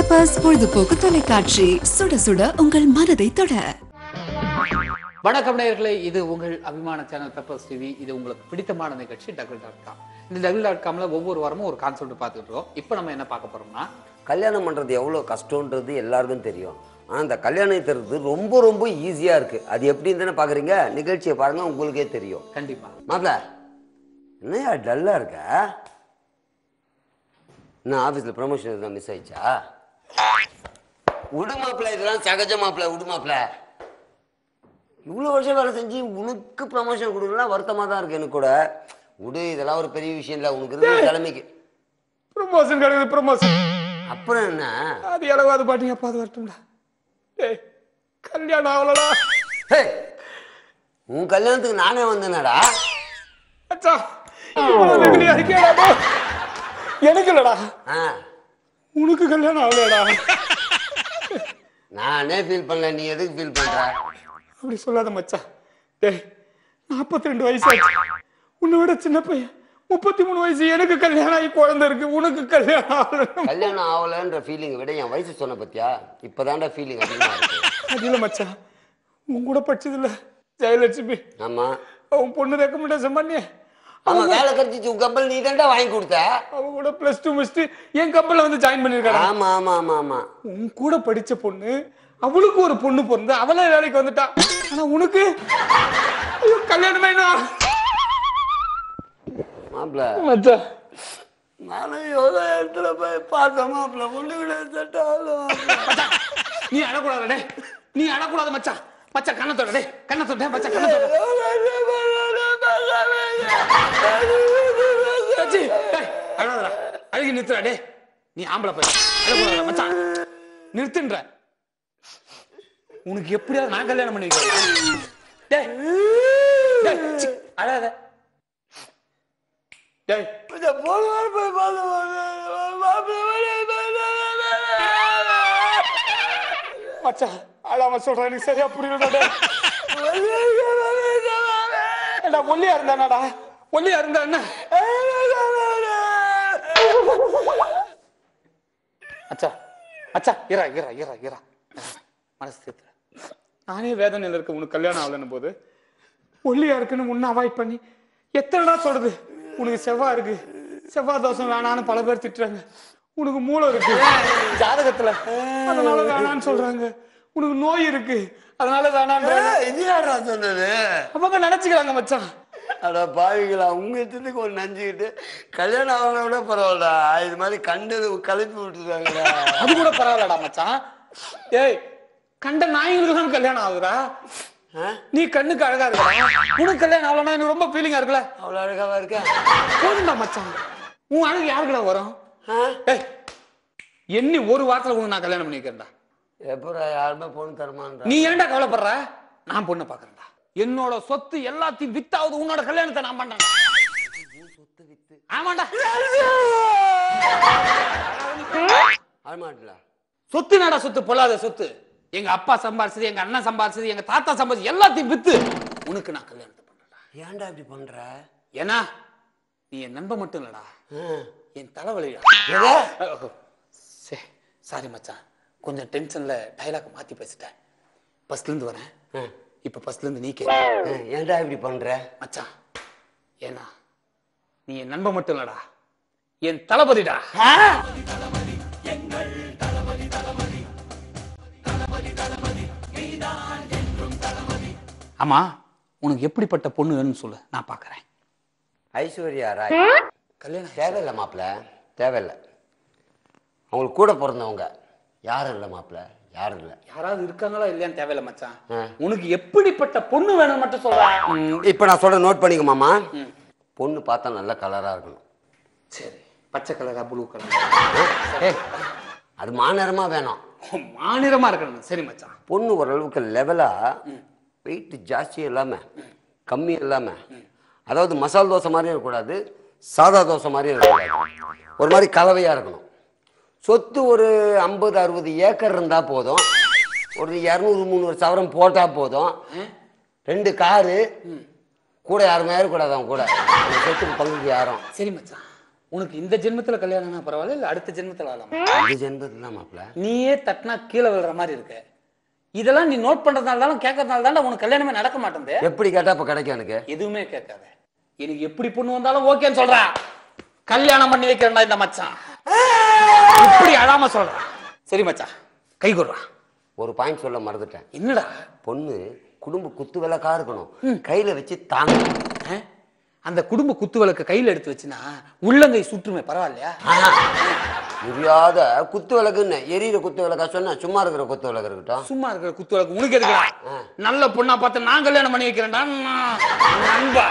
Peppers பொழுதுபோக்கு தொலைக்காட்சி சுட சுட உங்கள் மனதை தொட வணக்கம் நேயர்களே இது உங்கள் அபிமான சேனல் பெப்பர்ஸ் டிவி இது உங்களுக்கு பிடித்தமான நிகழ்ச்சி டபுள் டாட் காம் இந்த டபுள் டாட் காம்ல ஒவ்வொரு வாரமும் ஒரு கான்செப்ட் பார்த்துட்டு இருக்கோம் இப்போ நம்ம என்ன பார்க்க போறோம்னா கல்யாணம் பண்ணுறது எவ்வளோ கஷ்டன்றது எல்லாருக்கும் தெரியும் ஆனால் அந்த கல்யாணம் தருது ரொம்ப ரொம்ப ஈஸியாக இருக்குது அது எப்படின்னு தானே பார்க்குறீங்க நிகழ்ச்சியை பாருங்கள் உங்களுக்கே தெரியும் கண்டிப்பா மாப்பிள என்னையா டல்லாக இருக்க என்ன ஆஃபீஸில் ப்ரமோஷன் எதுவும் மிஸ் ஆயிடுச்சா விடு மாப்பிள இதெல்லாம் சகஜ மாப்பிள விடு மாப்பிள இவ்வளோ வருஷம் வேலை செஞ்சு உனக்கு ப்ரமோஷன் கொடுக்கலாம் வருத்தமாக தான் இருக்கு எனக்கு கூட விடு இதெல்லாம் ஒரு பெரிய விஷயம் இல்லை உனக்கு இருக்கிற தலைமைக்கு ப்ரொமோஷன் கிடையாது ப்ரொமோஷன் அப்புறம் என்ன அது இலவாது பாட்டிங்க அப்பா அது வரட்டும்டா ஏய் கல்யாணம் ஆகலடா ஹே, உன் கல்யாணத்துக்கு நானே வந்தேனடா அச்சா இவ்வளவு வெகுளியா இருக்கியாடா bro? எனக்கு இல்லடா ஆ உனக்கு கல்யாணம் ஆகலடா நானே ஃபீல் பண்ணல நீ எதுக்கு ஃபீல் பண்ற அப்படி சொல்லாத மச்சான் டேய் நாற்பத்தி ரெண்டு வயசு ஆச்சு உன்னை விட சின்ன பையன் முப்பத்தி மூணு வயசு எனக்கு கல்யாணம் ஆகி குழந்தை இருக்கு உனக்கு கல்யாணம் ஆகல கல்யாணம் ஆகலன்ற ஃபீலிங் விட என் வயசு சொன்ன பத்தியா இப்பதான்டா ஃபீலிங் அதிகமா இருக்கு அது இல்ல மச்சான் உன் கூட படிச்சது இல்ல ஜெயலட்சுமி ஆமா அவன் பொண்ணு ரெக்கமெண்டேஷன் பண்ணி ஆமா வேலை கிடைச்சிச்சு உன் கம்பல் நீ தான்டா வாங்கி கொடுத்த அவன் கூட பிளஸ் டூ முடிச்சுட்டு என் கம்பெனில வந்து ஜாயின் பண்ணிருக்காடா ஆமா ஆமா ஆமா ஆமா உன் கூட படிச்ச பொண்ணு அவளுக்கு ஒரு பொண்ணு பிறந்து அவளே வேலைக்கு வந்துட்டா ஆனா உனக்கு ஐயோ கல்யாணமே என்ன மாப்பிள மச்சான் நானும் எவ்வளோ இடத்துல போய் பார்த்தேன் மாப்பிள ஒண்ணு கூட செட்டாலும் மச்சான், நீ அழக்கூடாது டே நீ அழக்கூடாது மச்சான் மச்சான் கண்ணை தொட டே கண்ணை தொட மச்சான் கண்ணை தொட சச்சி, டேய், அழாதடா அழுகி நிறுத்துடா டே நீ ஆம்பளை பையன் அழக்கூடாது மச்சான் நிறுத்துன்ற உனக்கு எப்படியாவது நான் கல்யாணம் பண்ணி வைக்கிறேன் டேய் டேய், சி, அழாத டேய் போன வாரம் போய் பார்த்தேன் மச்சான் அழாம சொல்றேன் எனக்கு சரியா புரியலடா டேய் ஏண்டா ஒல்லியா இருந்தானாடா ஒல்லியா இருந்தா என்ன அச்சா அச்சா இரா இரா இரா இரா மனசு தேத்துற நானே வேதனையில் இருக்க உனக்கு கல்யாணம் ஆகலன்னு போது ஒல்லியா இருக்குன்னு முன்ன அவாய்ட் பண்ணி எத்தனைடா சொல்றது உனக்கு செவ்வாய் இருக்கு செவ்வாய் தோசம் வேணான்னு பல பேர் திட்டுறாங்க உனக்கு மூளை இருக்கு ஜாதகத்துல அதனால வேணான்னு சொல்றாங்க உனக்கு நோய் இருக்கு அதனால வேணான்றாங்க இது யாரா சொன்னது அவங்க நினைச்சுக்கிறாங்க மச்சான் அட பாவிங்களா உங்க இஷ்டத்துக்கு ஒரு நஞ்சுக்கிட்டு கல்யாணம் ஆகல விட பரவாயில்லடா இது மாதிரி கண்டது கலப்பி விட்டுருக்காங்கடா அது கூட பரவாயில்லடா மச்சான் ஏய் கண்ட நாய்களுக்கு கல்யாணம் ஆகுதா நீ கண்ணுக்கு அழகா இருக்கா உனக்கு கல்யாணம் ஆகலன்னா எனக்கு ரொம்ப ஃபீலிங்கா இருக்குல்ல அவ்வளோ அழகாவா இருக்கா போதும்டா மச்சான் உன் அழகு யாருக்குடா வரும் ஏய் எண்ணி ஒரு வாரத்துல உனக்கு நான் கல்யாணம் பண்ணி வைக்கிறேன்டா எப்படா யாருமே பொண்ணு தரமான்றா நீ ஏன்டா கவலைப்படுற நான் பொண்ணை பாக்குறேன்டா என்னோட சொத்து எல்லாத்தையும் வித்தாவது உன்னோட கல்யாணத்தை நான் பண்றேன் ஆமாண்டா ஆமாட்டல சொத்து நாடா சொத்து பொல்லாத சொத்து எங்க அப்பா சம்பாரிச்சது எங்க அண்ணன் சம்பாரிச்சது எங்க தாத்தா சம்பாரிச்சது எல்லாத்தையும் வித்து உனக்கு நான் கல்யாணத்தை பண்றேன்டா ஏன்டா இப்படி பண்ற ஏன்னா நீ என் நண்பன் மட்டும் இல்லடா ஆ. என் தலைவலிடா எது? சாரி மச்சான் கொஞ்சம் டென்ஷன்ல டைலாக் மாத்தி பேசிட்டேன் பஸ்ல இருந்து வரேன் ஆ. இப்ப பஸ்ல இருந்து நீ கேளு ஆ, ஏன்டா இப்படி பண்ற மச்சான் ஏன்னா நீ என் நண்பன் மட்டும் இல்லடா என் தளபதிடா ஆமா உனக்கு எப்படிப்பட்ட பொண்ணு வேணும்னு சொல்லு நான் பாக்குறேன் ஐஸ்வர்யா ராய் கல்யாணம் தேவையில்லை மாப்பிள தேவையில்லை அவங்களுக்கு கூட பிறந்தவங்க யாரும் இல்லை மாப்பிள யாரும் இல்லை யாராவது இருக்காங்களா இல்லையான்னு தேவையில்ல மச்சான் ஆ. உனக்கு எப்படிப்பட்ட பொண்ணு வேணும்னு மட்டும் சொல்றேன் இப்போ நான் சொல்ற நோட் பண்ணிக்க மாமா பொண்ணு பார்த்தா நல்ல கலராக இருக்கணும் சரி பச்சை கலரா ப்ளூ கலர் ஏய், அது மாநிறமாக வேணும் மாநிறமா இருக்கணும் சரி மச்சான் பொண்ணு ஓரளவுக்கு லெவலாக வெயிட் ஜாஸ்தி இல்லாமல் கம்மி இல்லாமல் அதாவது மசால் தோசை மாதிரியும் இருக்கக்கூடாது சாதா தோசை மாதிரியும் இருக்கக்கூடாது ஒரு மாதிரி கலவையாக இருக்கணும் சொத்து ஒரு ஐம்பது அறுபது ஏக்கர் இருந்தால் போதும் ஒரு இரநூறு முந்நூறு சவரம் போட்டால் போதும் ரெண்டு காரு கூட யாருமே ஏறக்கூடாது அவன் கூட அந்த சொத்துக்கு பங்குக்கு யாரும் சரி மச்சான் உனக்கு இந்த ஜென்மத்துல கல்யாணம்னா பரவாயில்ல இல்ல அடுத்த ஜென்மத்துல ஆகலாமா அந்த ஜென்மத்தில் தான் மாப்பிள்ள நீயே தட்டினா கீழே விழுற மாதிரி இருக்க இதெல்லாம் நீ நோட் பண்றதுனால தானே கேட்கறதுனால தானே உனக்கு கல்யாணமே நடக்க மாட்டேங்குது எப்படி கேட்டா இப்போ கிடைக்கும் எனக்கு எதுவுமே கேட்காத எனக்கு எப்படி பொண்ணு வந்தாலும் ஓகேன்னு சொல்றேன் கல்யாணம் பண்ணி வைக்கிறேன்டா இந்த மச்சான் இப்படி அழாம சொல்றான் சரி மச்சான் கை கொடுறான் ஒரு பாயிண்ட் சொல்ல மறந்துட்டேன் என்னடா பொண்ணு குடும்ப குத்து விளக்கா இருக்கணும் கையில வச்சு தாங்க ஆ? அந்த குடும்ப குத்து விளக்க கையில எடுத்து வச்சுனா உள்ளங்கை சுற்றுமே பரவாயில்லையா முடியாத குத்து விளக்குன்னு எரியிற குத்து விளக்கா சொன்னா சும்மா இருக்கிற குத்து விளக்கு இருக்கட்டும் சும்மா இருக்கிற குத்து விளக்கு உனக்கு எதுக்குடா நல்ல பொண்ணா பார்த்து நான் கல்யாணம் பண்ணி வைக்கிறேன்டா நான் நண்பா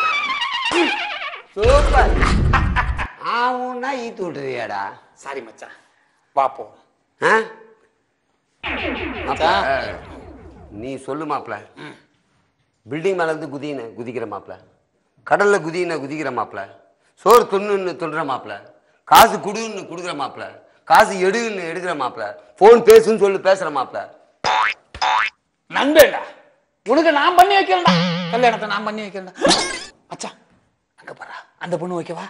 சூப்பர் ஆவுன்னா ஈத்து விட்டுறியாடா சாரி மச்சான் பாப்போம் ஆ? மாப்ள, நீ சொல்லு மாப்ள பில்டிங் மேல இருந்து குதின குதிக்கிற மாப்ள கடல்ல குதின குதிக்கிற மாப்ள சோறு துண்ணுன்னு துண்ணுற மாப்ள காசு குடுன்னு குடுக்குற மாப்ள காசு எடுன்னு எடுக்கிற மாப்ள ஃபோன் பேசுன்னு சொல்லி பேசுற மாப்ள நண்பேண்டா உனக்கு நான் பண்ணி வைக்கிறேன்டா கல்யாணத்தை நான் பண்ணி வைக்கிறேன்டா மச்சான் அங்க பாரா அந்த பொண்ணு வைக்கவா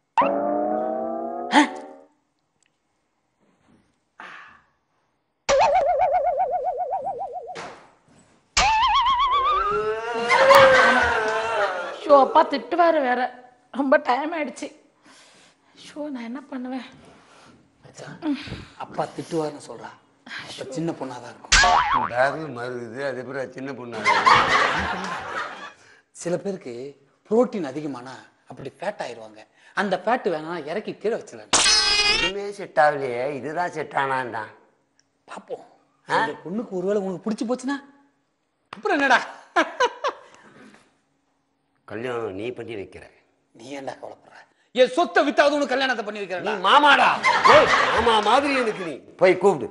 ஆ? ஷோ அப்பா திட்டுவாரு வேற ரொம்ப டைம் ஆயிடுச்சு ஷோ நான் என்ன பண்ணுவேன் மச்சான் அப்பா திட்டுவாருன்னு சொல்றா அப்ப சின்ன பொண்ணாதான் இருக்கும் பேரல் மருது அதே பிறகு சின்ன பொண்ணு சில பேருக்கு புரோட்டீன் அதிகமானா அப்படி ஃபேட் ஆயிருவாங்க அந்த ஃபேட் வேணா இறக்கி கீழே வச்சிடலாம் எதுவுமே செட் ஆகலையே இதுதான் செட் ஆனான்டான் பாப்போம் அந்த பொண்ணுக்கு ஒருவேளை உனக்கு பிடிச்சி போச்சுன்னா அப்புறம் என்னடா கல்யாணம் நீ பண்ணி வைக்கிற நீ ஏன்டா கவலைப்படுற என் சொத்தை வித்தாவது உனக்கு கல்யாணத்தை பண்ணி நீ வைக்கிறேன்டா மாமாடா ஏய், மாமா மாதிரி எனக்கு நீ போய் கூப்பிடு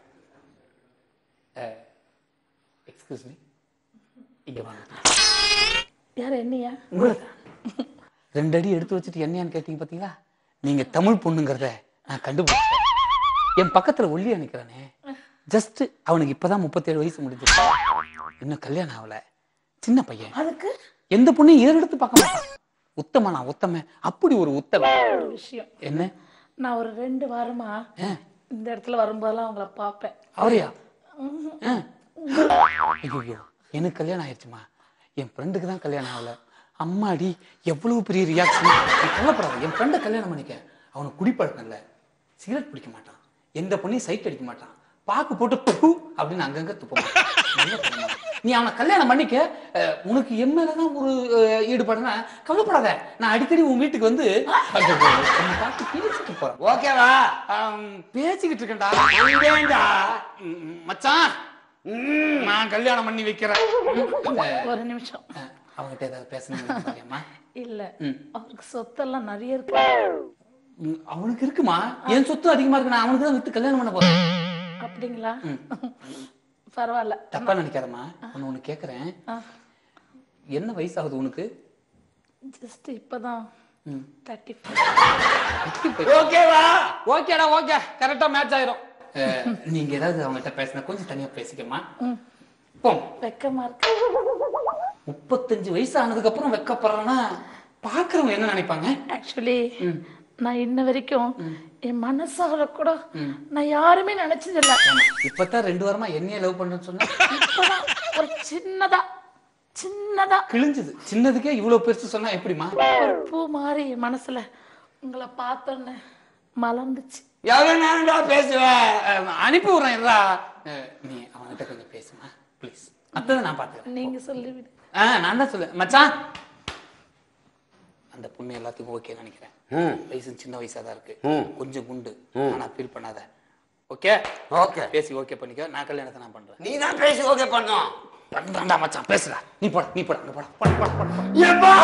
எக்ஸ்கியூஸ் மீ இங்க வாங்க யார் என்னையா ரெண்டு அடி எடுத்து வச்சுட்டு என்னையான்னு கேட்டீங்க பாத்தீங்களா நீங்க தமிழ் பொண்ணுங்கிறத நான் கண்டுபிடிச்சேன் என் பக்கத்துல ஒல்லியா நிக்கிறானே ஜஸ்ட் அவனுக்கு இப்பதான் முப்பத்தேழு வயசு முடிஞ்சிருக்கு இன்னும் கல்யாணம் ஆகல சின்ன பையன் அதுக்கு எந்த பொண்ணையும் ஏறெடுத்து பார்க்க மாட்டான் உத்தம நான் உத்தம அப்படி ஒரு உத்தம ஒரு விஷயம் என்ன நான் ஒரு ரெண்டு வாரமா ஆ, இந்த இடத்துல வரும்போதெல்லாம் அவங்கள பார்ப்பேன் அவரையா ஆ. ஐயோ எனக்கு கல்யாணம் ஆயிடுச்சுமா என் ஃப்ரெண்டுக்கு தான் கல்யாணம் ஆகல அம்மாடி எவ்வளவு பெரிய ரியாக்ஷன் நீ கவலைப்படாத என் ஃப்ரெண்டை கல்யாணம் பண்ணிக்க அவனுக்கு குடிப்பழக்கம் இல்லை சிகரெட் பிடிக்க மாட்டான் எந்த பொண்ணையும் சைட் அடிக்க மாட்டான் பாக்கு போட்டு பு அப்படின்னு அங்கங்க துப்ப மாட்டான். நல்ல பையன் தான். நீ அவனை கல்யாணம் பண்ணிக்க அஹ், உனக்கு என் மேலதான் ஒரு அஹ், ஈடுபாடுனா கவலைப்படாத நான் அடிக்கடி உன் வீட்டுக்கு வந்து ஐயோ, உன்னை பார்த்து பேசிட்டு போறேன் ஓகேவா ஆம், பேசிக்கிட்டு இருக்கேன்டா அங்கேண்டா. ம், ம், மச்சான் ம், நான் கல்யாணம் பண்ணி வைக்கிறேன் ம், அஹ், ஒரு நிமிஷம் அஹ், அவன்கிட்ட ஏதாவது பேசணும் இல்ல ம். அவருக்கு சொத்தெல்லாம் நிறைய இருக்கு அவனுக்கு இருக்குமா என் சொத்து அதிகமா இருக்கு நான் அவனுக்கு தான் வித்து கல்யாணம் பண்ண போறேன் அப்படிங்களா பரவாயில்ல தப்பா நினைக்காதம்மா ஒன்னு ஒண்ணு கேக்குறேன் என்ன வயசாகுது உனக்கு ஜஸ்ட் இப்பதான் ம். தேர்ட்டி ஓகேவா ஓகேடா ஓகே கரெக்டா மேட்ச் ஆயிரும் அஹ், நீங்க ஏதாவது அவங்ககிட்ட பேசினா கொஞ்சம் தனியா பேசிக்கமா போம் வெக்கமா இருக்கு முப்பத்தஞ்சு வயசு ஆனதுக்கு அப்புறம் வெக்கப்படுறேன்னா பாக்குறவங்க என்ன நினைப்பாங்க ஆக்சுவலி நான் இன்ன வரைக்கும் என் மனசால கூட நான் யாருமே நினைச்சது இல்ல ஆமா, இப்பதான் ரெண்டு வாரமா என்னைய லவ் பண்றேன்னு சொன்னா இப்பதான் ஒரு சின்னதா சின்னதா கிழிஞ்சுது சின்னதுக்கே இவ்வளவு பெருசு சொன்னா எப்படிமா ஒரு பூ மாதிரி என் மனசுல உங்களை பார்த்தோன்னே மலர்ந்துச்சு எவ்வளவு நேரம்டா பேசுவேன் அஹ், அனுப்பி விடுறேன் இருடா அஹ், நீ அவன்கிட்ட கொஞ்சம் பேசுமா ப்ளீஸ் மத்ததை நான் பாத்துக்கிறேன் நீங்க சொல்லிவிடு ஆ நான் தான் சொல்ல மச்சான் அந்த பொண்ணு எல்லாத்துக்கும் ஓகே நினைக்கிறேன் ம் வயசு சின்ன வயசா தான் இருக்கு ம். கொஞ்சம் குண்டு ஆனா ஃபீல் பண்ணாத ஓகே ஓகே பேசி ஓகே பண்ணிக்க நான் கல்யாணத்தை நான் பண்றேன் நீ தான் பேசி ஓகே பண்ணோம் பண்றான்டா மச்சான் பேசுடா நீ போட நீ போட அங்க போட போட போட போட, போட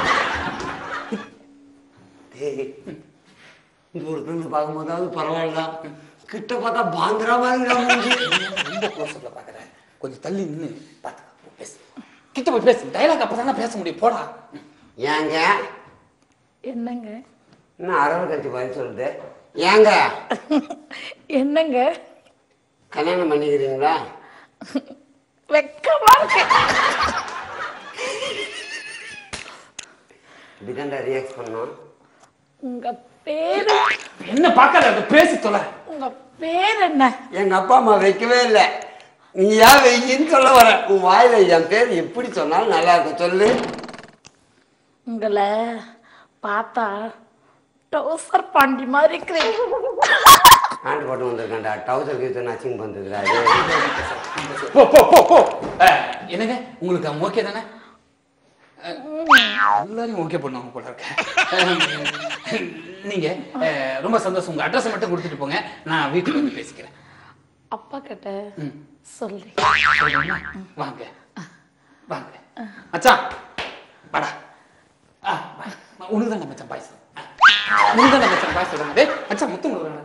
டேய் இந்த ஒரு பெண்ணு பார்க்கும்போதாவது பரவாயில்ல கிட்ட பார்த்தா பாந்திரா மாதிரி மூஞ்சி. ரொம்ப க்ளோஸ்அப்ல பாக்குறேன் கொஞ்சம் தள்ளி நின்னு பாத்துக்க பேசு கிட்ட போய் பேசு டைலாக் அப்பதானே பேச முடியும் போடா ஏங்க என்னங்க என்ன அரவணை கட்சி பதில் சொல்லுது ஏங்க என்னங்க கல்யாணம் பண்ணிக்கிறீங்களா வெக்கமா இருக்கு இப்படிதான்டா ரியாக்ட் பண்ணோம் உங்க பேரு என்ன பார்க்காத அது பேசி தொலை உங்க பேர் என்ன எங்க அப்பா அம்மா வைக்கவே இல்லை நீ ஏன் வைக்கின்னு சொல்ல வர உன் வாயில என் பேர் எப்படி சொன்னாலும் நல்லா இருக்கும் சொல்லு உங்களை பார்த்தா டோசர் பாண்டி மாதிரி இருக்கிறீங்க பேண்ட் போட்டு வந்திருக்கேன்டா டவுசர் கீழ்த்து நச்சிங் பண்ணுறதுடா போ போ போ போ அஹ், என்னங்க உங்களுக்கு அவன் ஓகே தானே அஹ், எல்லாரையும் ஓகே பண்ணுவாங்க போல இருக்க அஹ், நீங்க அஹ், ரொம்ப சந்தோஷம் உங்க அட்ரஸ் மட்டும் கொடுத்துட்டு போங்க நான் வீட்டுக்கு வந்து பேசிக்கிறேன் அப்பா கிட்ட சொல்லி சொல்லுங்க. வாங்க வாங்க மச்சான் வாடா ஆ, வா. உனக்கு தான் மச்சான் பாய்ஸ் உனக்கு தான் மச்சான் பாய்ஸ் சொல்றாங்க டேய் மச்சான் முத்து முடுறாங்க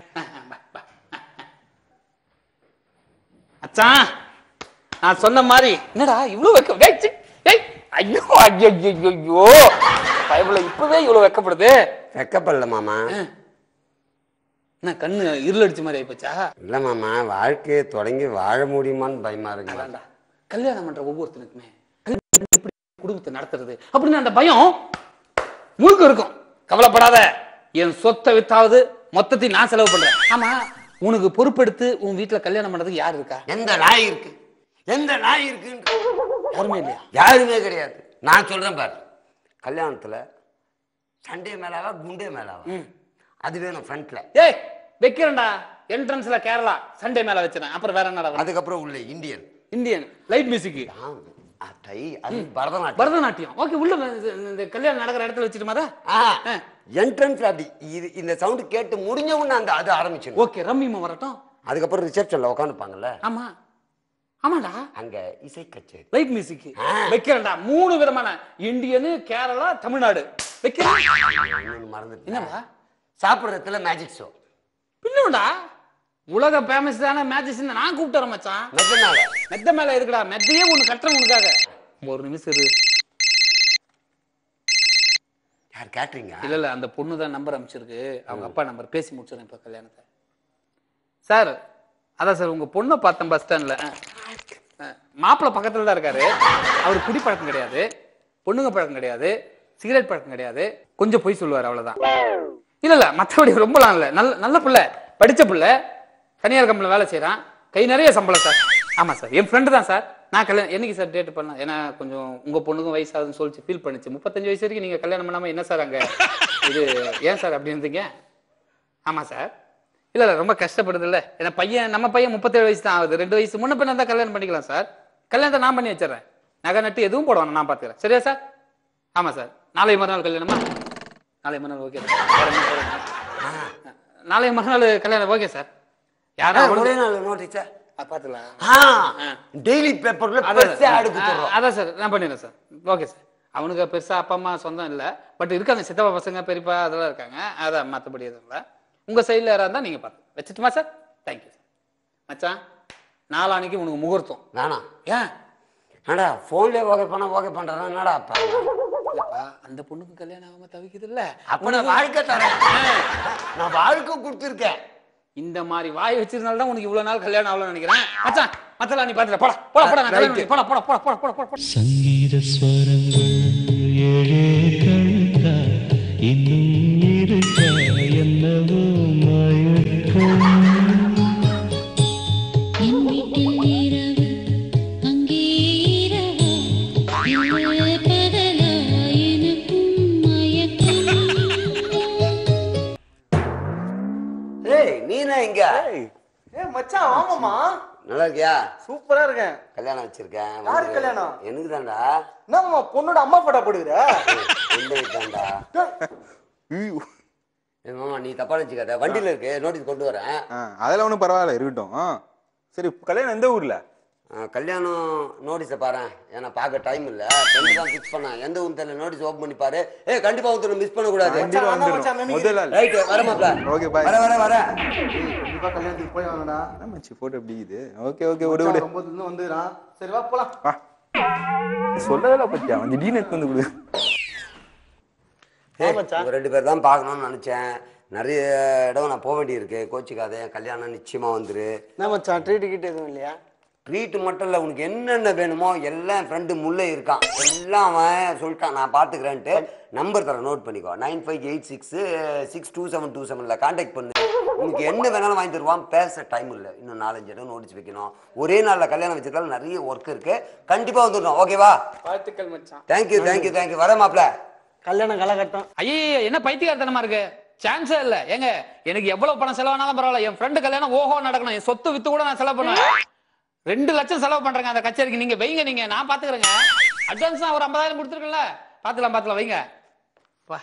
மச்சான் நான் சொன்ன மாதிரி என்னடா இவ்வளவு வெக்க டேய் சி, டேய் ஐயோ ஐயோ ஐயோ ஐயோ பயபுல இப்பவே இவ்வளவு வெக்கப்படுது வெக்கப்படல மாமா என்ன கண்ணு இருள் அடிச்ச மாதிரி ஆயிப்போச்சா இல்லை மாமா வாழ்க்கையை தொடங்கி வாழ முடியுமான்னு பயமா இருக்கு வேண்டாம்டா கல்யாணம் பண்ற ஒவ்வொருத்தனுக்குமே கல்யாணம் எப்படி குடும்பத்தை நடத்துறது அப்படின்னு அந்த பயம் முழுக்க இருக்கும் கவலைப்படாத என் சொத்தை வித்தாவது மொத்தத்தையும் நான் செலவு பண்றேன் ஆமா உனக்கு பொறுப்பெடுத்து உன் வீட்டுல கல்யாணம் பண்றதுக்கு யார் இருக்கா எந்த நாய் இருக்கு எந்த நாய் இருக்குன்னு யாருமே இல்லையா யாருமே கிடையாது நான் சொல்றேன் பாரு கல்யாணத்துல சண்டே மேலாவா குண்டே மேலாவா அது வேணும் ஃப்ரண்ட்ல ஏய் வைக்கிறேன்டா என்ட்ரன்ஸ்ல கேரளா சண்டே மேல வச்சிருக்கேன் அப்புறம் வேற என்னடா வரும்? அதுக்கப்புறம் உள்ள இந்தியன் இந்தியன் லைட் மியூசிக் ஆ, ஆ, டை அது பரதநாட்டியம் பரதநாட்டியம் ஓகே உள்ள இந்த- இந்த கல்யாணம் நடக்கிற இடத்துல வச்சுட்டுமாதா என்ட்ரன்ஸ்ல அப்படி இது இந்த சவுண்ட் கேட்டு முடிஞ்ச உடனே அந்த அது ஆரம்பிச்சிடும் ஓகே ரம்மிமா வரட்டும் அதுக்கப்புறம் ரிசப்ஷன்ல உட்காந்துப்பாங்கல்ல ஆமா ஆமாடா அங்க இசை கச்சேரி லைட் மியூசிக் வைக்கிறேன்டா மூணு விதமான இந்தியனு கேரளா தமிழ்நாடு வைக்கிறேன் இன்னொன்னு மறந்துட்டேன் என்னடா சாப்பிடுறதுல மேஜிக் ஷோ பின்னடா உலக ஃபேமஸ் தானே மேட்சஸ் நான் கூப்பிட்டு வரேன் மச்சான் மெத்தனால மெத்த மேல இருக்குடா மெத்தையே ஒண்ணு கட்டுறேன் உனக்காக ஒரு நிமிஷம் இரு யார் கேட்டரிங்க இல்ல இல்ல அந்த பொண்ணு தான் நம்பர் அமைச்சிருக்கு அவங்க அப்பா நம்பர் பேசி முடிச்சிடும் இப்ப கல்யாணத்தை சார் அதான் சார் உங்க பொண்ணை பார்த்தேன் பஸ் ஸ்டாண்ட்ல மாப்பிள்ளை பக்கத்துல தான் இருக்காரு அவர் குடிப்பழக்கம் கிடையாது பொண்ணுங்க பழக்கம் கிடையாது சிகரெட் பழக்கம் கிடையாது கொஞ்சம் பொய் சொல்லுவார் அவ்வளவுதான் இல்ல இல்ல மத்தபடி ரொம்பலாம் இல்ல நல்ல நல்ல பிள்ளை படிச்ச பிள்ளை தனியார் கம்பெனில வேலை செய்றான் கை நிறைய சம்பளம் சார் ஆமா சார் என் ஃப்ரெண்டு தான் சார் நான் கல்யாணம் என்னைக்கு சார் டேட் பண்ணலாம் ஏன்னா கொஞ்சம் உங்க பொண்ணுக்கும் வயசாகுதுன்னு சொல்லிச்சு ஃபீல் பண்ணுச்சு முப்பத்தஞ்சு வயசு வரைக்கும் நீங்க கல்யாணம் பண்ணாம என்ன சார் அங்க இது ஏன் சார் அப்படி இருந்தீங்க ஆமா சார் இல்ல இல்ல ரொம்ப கஷ்டப்படுது இல்ல ஏன்னா பையன் நம்ம பையன் முப்பத்தேழு வயசு தான் ஆகுது ரெண்டு வயசு முன்ன பின்ன தான் கல்யாணம் பண்ணிக்கலாம் சார் கல்யாணத்தை நான் பண்ணி வச்சிடறேன் நகை நட்டு எதுவும் போட வேணாம் நான் பாத்துக்கிறேன் சரியா சார் ஆமா சார் நாளை மறுநாள் கல்யாணமா நாளை மறுநாள் ஓகே வேற என்ன போறீங்க? நாளை மறுநாள் கல்யாணம் ஓகே சார் யாரா ஒரே நாள் நோட்டீஸா பாத்துக்கலாம் டெய்லி பேப்பர்ல அதான் பெருசா சார். அடுக்கு ஆ, அதான் சார் நான் பண்ணிடுறேன் சார் ஓகே சார் அவனுக்கு பெருசா அப்பா அம்மா சொந்தம் இல்லை பட் இருக்காங்க சித்தப்பா பசங்க பெரியப்பா அதெல்லாம் இருக்காங்க அதான் மற்றபடி எதுவும் இல்லை உங்க சைடில் யாராக இருந்தால் நீங்கள் பார்த்து வச்சுட்டுமா சார் தேங்க்யூ சார் மச்சான் நாளானைக்கு உனக்கு முகூர்த்தம் வேணாம் ஏன் என்னடா போன்லயே ஓகே பண்ண ஓகே பண்றதா என்னடா அப்பா இல்லப்பா அந்த பொண்ணுக்கு கல்யாணம் ஆகாம தவிக்குது இல்ல அப்ப நான் வாழ்க்கை தரேன் நான் வாழ்க்கை கொடுத்துருக்கேன் இந்த மாதிரி வாய் வச்சிருந்தால தான் உனக்கு இவ்வளவு நாள் கல்யாணம் ஆகலன்னு நினைக்கிறேன் மச்சான் மத்தலாம் நீ பாத்துல போடா போடா போடா நான் கல்யாணம் பண்ணி- போடா போடா போடா போடா போடா போடா போடா സംഗീത സ്വരങ്ങൾ ഏഴേ കഴുക ഇന്നും ഇരുക എന്നവോ മയക്കം என் வீட்டில் இரவு அங்கே இரவா இல்லை பகலா எனக்கும் மயக்கம் ஏய் நீனா இங்க ஏ மச்சான் ஆமாமா நல்லா இருக்கியா சூப்பரா இருக்கேன் கல்யாணம் வச்சிருக்கேன் யாருக்கு வந்து- கல்யாணம்? எனக்கு தான்டா என்னம்மா பொண்ணோட அம்மா போட்டா போடுகிற தான்டா ஏய் மாமா நீ தப்பா நினைச்சுக்காத வண்டியில இருக்கு நோட்டீஸ் கொண்டு வரேன் ஆ, அதெல்லாம் ஒன்றும் பரவாயில்ல இருக்கட்டும் ஆ. சரி கல்யாணம் எந்த ஊர்ல ஆ, கல்யாணம் நோட்டீஸை பாரு ஏன்னா பார்க்க டைம் இல்ல ஃப்ரெண்டு தான் ஃபிக்ஸ் பண்ணேன் எந்த ஊர் தெரியல நோட்டீஸ் ஓப்பன் பண்ணி பாரு ஏய் கண்டிப்பா வந்து மிஸ் பண்ண கூடாது கண்டிப்பா மச்சான், மச்சான், வந்துடும் மேமிக்கு. முதல் ஆள் ரைட் வர மாப்ள Okay, bye. வர வர வர கண்டிப்பா கல்யாணத்துக்கு போய் வாங்கடா மச்சி போட்டோ எப்படி இது ஓகே ஓகே விடு விடு ரொம்ப தூரம் வந்துடுறான் சரி வா போலாம் வா சொல்லவே பத்தியா வந்து திடீர்னு எடுத்து வந்து கொடு ஏய், இவங்க ரெண்டு பேர் தான் பார்க்கணும்னு நினைச்சேன் நிறைய இடம் நான் போக வேண்டியிருக்கு கோச்சிக்காத என் கல்யாணம் நிச்சயமா வந்துரு என்ன மச்சான் ட்ரீட் கிட்ட எதுவும் இல்லையா ட்ரீட் மட்டும் இல்லை உனக்கு என்னென்ன வேணுமோ எல்லாம் என் ஃப்ரெண்டு முல்லை இருக்கான் எல்லாம் அவன் சொல்லிட்டான் நான் பார்த்துக்கிறேன்ட்டு நம்பர் தரேன் நோட் பண்ணிக்கோ nine five eight six six two seven two செவனில் காண்டாக்ட் பண்ணு உனக்கு என்ன வேணாலும் வாங்கி தருவான் பேச டைம் இல்லை இன்னும் நாலஞ்சு இடம் நோட்டீஸ் வைக்கணும் ஒரே நாளில் கல்யாணம் வச்சிருந்தாலும் நிறைய ஒர்க் இருக்கு கண்டிப்பாக வந்துடணும் ஓகேவா வாழ்த்துக்கள் மச்சான் தேங்க்யூ தேங்க்யூ தேங்க்யூ வர மாப்ள கல்யாணம் காலகட்டம் ஐயே என்ன பைத்தியக்காரத்தனமா இருக்கு சான்ஸே இல்ல ஏங்க எனக்கு எவ்வளவு பணம் செலவானாலும் பரவாயில்ல என் ஃப்ரெண்டு கல்யாணம் ஓஹோ நடக்கணும் என் சொத்து வித்து கூட நான் செலவு பண்ணுவேன் ரெண்டு லட்சம் செலவு பண்றேங்க அந்த கச்சேரிக்கு நீங்க வைங்க நீங்க நான் பாத்துக்கிறேங்க அட்வான்ஸ் ஒரு ஐம்பதாயிரம் கொடுத்துருக்கல பாத்துக்கலாம் பாத்துக்கலாம் வைங்க வா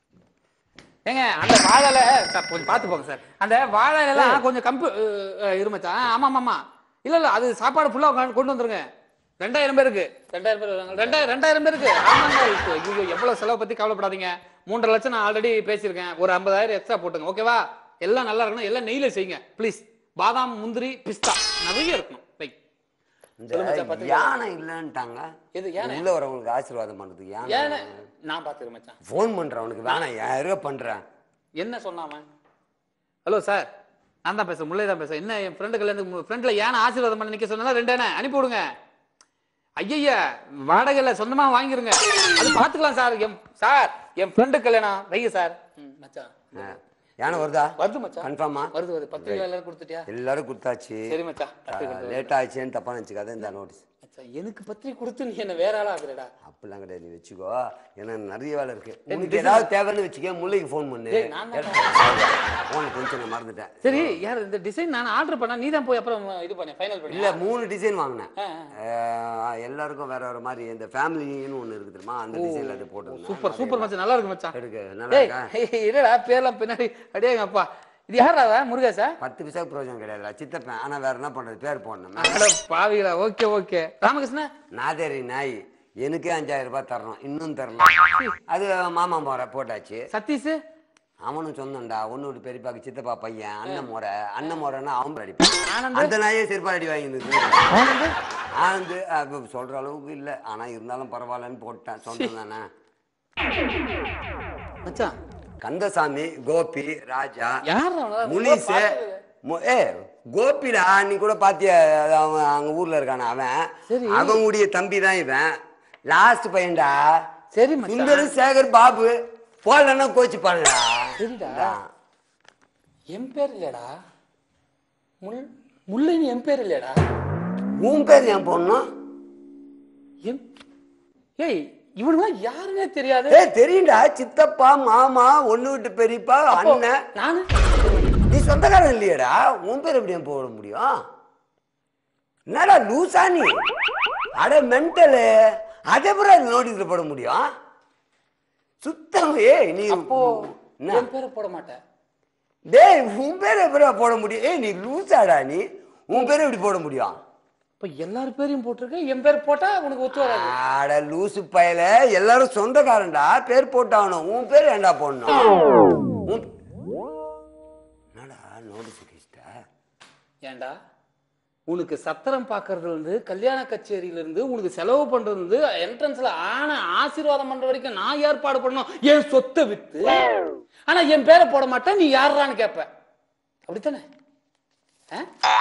ஏங்க அந்த வாழை சார் கொஞ்சம் பார்த்து போங்க சார் அந்த வாழை எல்லாம் கொஞ்சம் கம்பு இருமச்சா ஆமா ஆமா ஆமா இல்ல இல்ல அது சாப்பாடு ஃபுல்லா கொண்டு வந்துருங்க ரெண்டாயிரம் பேருக்கு ரெண்டாயிரம் பேர் வருவாங்க. ரெண்டாயிரம் ரெண்டாயிரம் பேருக்கு ஆமாங்க இப்போ ஐயோ எவ்வளவு செலவு பத்தி கவலைப்படாதீங்க மூன்றரை லட்சம் நான் ஆல்ரெடி பேசியிருக்கேன் ஒரு ஐம்பதாயிரம் எக்ஸ்ட்ரா போட்டுங்க ஓகேவா எல்லாம் நல்லா இருக்கணும் எல்லாம் நெய்ல செய்யுங்க ப்ளீஸ் பாதாம் முந்திரி பிஸ்தா நிறைய இருக்கணும் வை சொல்லுங்க மச்சான், இந்த பாத்துக்கலாம். யானை இல்லைன்ட்டாங்க எது யானை? உள்ள வரவங்களுக்கு ஆசீர்வாதம் பண்றதுக்கு ஏன்னா யானை நான் பாத்துக்கிறேன் மச்சான் ஃபோன் பண்றவனுக்கு வேணாம் யாரும் பண்றேன் என்ன சொன்னாம ஹலோ சார் நான் தான் பேசுறேன் முல்லை தான் பேசுறேன் என்ன என் ஃப்ரெண்டு கல்யாணத்துக்கு ஃப்ரெண்ட்ல ஏன் ஆசீர்வாதம் பண்ண நிக்க சொன்னா ரெண்டு அண்ணே அனுப்பி விடுங்க ஐயா வாடகைல சொந்தமா வாங்கிருங்க அது பாத்துக்கலாம் சார் என் சார் என் ஃப்ரெண்டு கல்யாணம் வைங்க சார் ம், மச்சான் ஆ. யானை வருதா வருது மச்சான் கன்ஃபார்மா வருது வருது பத்திரிகை எல்லாரும் கொடுத்துட்டியா எல்லாரும் கொடுத்தாச்சு சரி மச்சான் பத்திரிக்கை கொடுத்து. லேட் ஆச்சுன்னு தப்பா நினச்சிக்காத இந்த நோட்டீஸ் மச்சான் எனக்கு பத்திரிக்கை கொடுத்து நீ என்ன வேற ஆளா ஆகுறடா அப்படிலாம் கிடையாது நீ வச்சுக்கோ ஏன்னா நிறைய வேலை இருக்கு உனக்கு ஏதாவது தேவைன்னு வச்சுக்க முல்லைக்கு ஃபோன் பண்ணு டேய், நான் தான் ஃபோன் டென்ஷனை மறந்துட்டேன் சரி யார் இந்த டிசைன் நான் ஆர்டர் பண்ணா நீ தான் போய் அப்புறம் இது பண்ண ஃபைனல் பண்ணி இல்ல மூணு டிசைன் வாங்கினேன் ஆ, ஆ, எல்லாருக்கும் வேற வேற மாதிரி இந்த ஃபேமிலின்னு ஒண்ணு இருக்கு தெரியுமா அந்த டிசைன்ல அது போட்டு சூப்பர் சூப்பர் மச்சான் நல்லா இருக்கு மச்சான் இருக்கு நல்லா டேய் இருக்கா என்னடா பேர்லாம் பின்னாடி அடேங்க அப்பா இது யாரா முருகேசா பத்து பைசா பிரயோஜனம் கிடையாது சித்தப்பேன் ஆனா வேற என்ன பண்றது பேர் போடணும் அட பாவிகளா ஓகே ஓகே ராமகிருஷ்ணா நாதேரி நாய் எனக்கே அஞ்சாயிரம் ரூபாய் தரணும் இன்னும் தரணும் அது மாமா முறை போட்டாச்சு சதீஷ் அவனும் சொன்னண்டா ஒன்னு விட்டு பெரியப்பாக்கு சித்தப்பா பையன் அண்ணன் முறை அண்ணன் முறைன்னா அவன் அடிப்பான் அந்த நாயே செருப்பால் அடி வாங்கி ஆனந்து அது சொல்ற அளவுக்கு இல்ல ஆனா இருந்தாலும் பரவாயில்லன்னு போட்டேன் சொன்னேன் தானே மச்சான் கந்தசாமி கோபி ராஜா யார் அவன? முனிஸ் உங்களை பார்த்தது. மு- ஏ கோபிடா நீ கூட பாத்திய அவன் அங்க ஊர்ல இருக்கான அவன் சரி. அவனுடைய தம்பி தான் இவன் லாஸ்ட் பையன்டா சரி மச்சான் சுந்தர் சேகர் பாபு போலன்னா கோச்சு பாருடா சரிடா. என் பேர் இல்லடா முள் முல்லைன்னு என் பேர் இல்லடா உன் பேர் ஏன் போடணும் எம் ஏய் இவனுலாம் யாருன்னே தெரியாது ஏ தெரியும்டா சித்தப்பா மாமா ஒண்ணு விட்டு பெரியப்பா அப்போ, அண்ணன் நானு நீ சொந்தக்காரன் இல்லையடா உன் பேர் எப்படி போட முடியும் என்னடா லூசா நீ அட மென்டலு அதை அப்புறம் நோட்டீஸ்ல போட முடியும் சுத்தம் ஏய் நீ அப்போ என்ன? என் பேரை போட மாட்டேன் டேய் உன் பேர் எப்படி போட முடியும் ஏய் நீ லூசாடா நீ உன் பேர் எப்படி போட முடியும் இப்ப எல்லார் பேரையும் போட்டிருக்க என் பேர் போட்டா உனக்கு ஒத்து வராது அட லூசு பயல எல்லாரும் சொந்தக்காரன்டா பேர் போட்டாகணும் உன் பேர் ஏன்டா போடணும் உன்- என்னடா நோட்டீஸ் கிஸ்டா ஏன்டா உனக்கு சத்திரம் பார்க்கறதுல இருந்து கல்யாண கச்சேரியில இருந்து உனக்கு செலவு பண்றது இருந்து என்ட்ரன்ஸ்ல ஆன ஆசீர்வாதம் பண்ற வரைக்கும் நான் ஏற்பாடு பண்ணணும் என் சொத்தை வித்து ஆனா என் பேரை போட மாட்டேன் நீ யாருறான்னு கேட்ப அப்படித்தானே ஆ?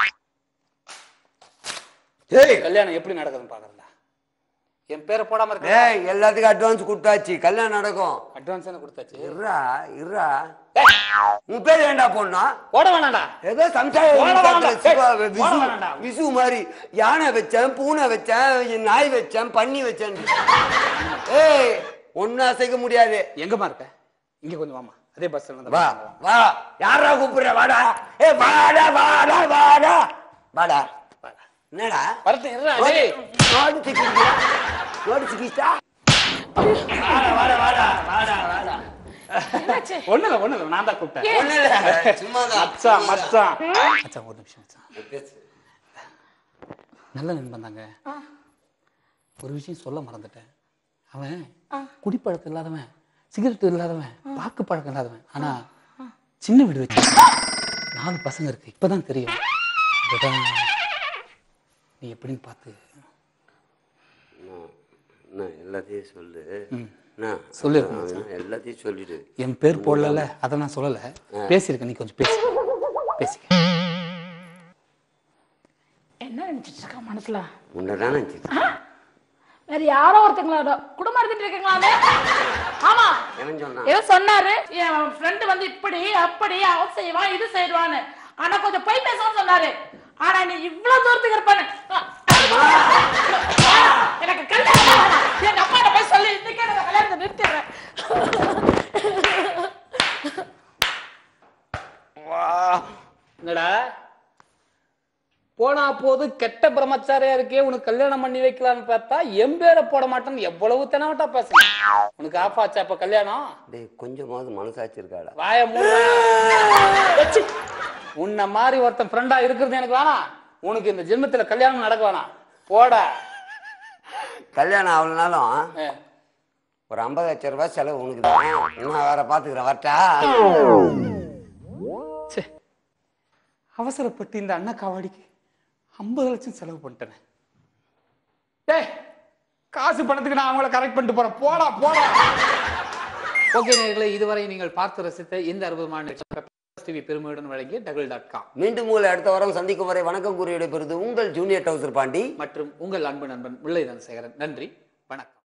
ஏய் கல்யாணம் எப்படி நடக்குதுன்னு பாக்குறேன்டா என் பேரை போடாம இருக்க டேய் எல்லாத்துக்கும் அட்வான்ஸ் கொடுத்தாச்சு கல்யாணம் நடக்கும் அட்வான்ஸ் என்ன கொடுத்தாச்சு இருடா இருடா உன் பேர் ஏன்டா போடணும் போட வேணாம்டா ஏதோ சம்சாரம் போட வேணாம்டா. சிவா, போட விசு வேணாம்டா. விசு மாதிரி யானை வச்சேன் பூனை வச்சேன் நாய் வச்சேன் பன்னி வச்சேன் ஏய் ஒன்னும் அசைக்க முடியாது எங்கம்மா இருக்க இங்க கொஞ்சம் வாமா அதே பஸ் வா வா யாரா கூப்பிடுற வாடா ஏ வாடா வாடா வாடா வாடா என்னடா வரட்டும் இருடா, டேய். நோட்டு சிக்கிட்டியா நோட்டு சிக்கிட்டா வாடா வாடா வாடா வாடா வாடா ஒண்ணு இல்ல ஒண்ணு இல்ல நான் தான் கூப்பிட்டேன் ஒண்ணும் இல்ல சும்மாதான் மச்சான் மச்சான் மச்சான் ஒரு நிமிஷம் மச்சான் பேசு நல்ல நண்பன் தாங்க ஒரு விஷயம் சொல்ல மறந்துட்டேன் அவன் குடிப்பழக்கம் இல்லாதவன் சிகரெட் இல்லாதவன் பாக்கு பழக்கம் இல்லாதவன் ஆனா சின்ன வீடு வச்சு நாலு பசங்க இருக்கு இப்பதான் தெரியும் அதுதான் நீ எப்படின்னு பார்த்து என்ன எல்லாத்தையும் சொல்லு என்ன? சொல்லிடுறேன் அவன் எல்லாத்தையும் சொல்லிடு என் பேர் போடல அதை நான் சொல்லல பேசியிருக்கேன் நீ கொஞ்சம் பேசி பேசிக்க என்ன நினைச்சிட்டு இருக்கா மனசுல உன்னை தான் நினச்சிட்டு வேற யாரோ ஒருத்தங்களோட குடும்பம் இருந்துட்டு இருக்கீங்களா ஆமா என்ன சொன்னா ஏதோ சொன்னாரு என் ஃப்ரெண்டு வந்து இப்படி அப்படி அவன் செய்வான் இது செய்வான்னு ஆனா கொஞ்சம் போய் பேசணும்னு சொன்னாரு ஆனா நீ இவ்வளவு தூரத்துக்கு இருப்பானு எனக்கு கல்யாணம் வேணாம். எங்க அப்பா போய் சொல்லி இன்னைக்கே நான் கல்யாணத்தை நிறுத்திடுறேன் என்னடா போனா போது கெட்ட பிரம்மச்சாரியா இருக்கே உனக்கு கல்யாணம் பண்ணி வைக்கலாம்னு பார்த்தா எம்பேரை போட மாட்டேன்னு எவ்வளவு தெனவட்டா பேசுன உனக்கு ஆஃப் ஆச்சா அப்ப கல்யாணம் டேய் கொஞ்சமாவது மனசாட்சி இருக்காடா வாய மூடு உன்ன மாதிரி ஒருத்தன் ஃப்ரெண்டா இருக்கிறது எனக்கு வேணாம் உனக்கு இந்த ஜென்மத்துல கல்யாணம் நடக்க வேணாம் போட கல்யாணம் ஆகலனாலும் ஒரு ஐம்பது லட்சம் ரூபாய் செலவு உனக்கு தான் நான் வேற பாத்துக்கிறேன் வரட்டா ச்சே அவசரப்பட்டு இந்த அண்ணா காவாடிக்கு ஐம்பது லட்சம் செலவு பண்ணிட்டேனே டேய் காசு பணத்துக்கு நான் அவங்கள கரெக்ட் பண்ணிட்டு போறேன் போடா போடா ஓகே நேர்களே இதுவரை நீங்கள் பார்த்து ரசித்த இந்த அற்புதமான டிவி பெருமையுடன் வழங்கிய டபுள் டாட் காம் மீண்டும் உங்களை அடுத்த வாரம் சந்திக்கும் வரை வணக்கம் கூறி விடைபெறுது உங்கள் ஜூனியர் டவுசர் பாண்டி மற்றும் உங்கள் அன்பு நண்பன் முல்லை தனசேகரன் நன்றி வணக்கம்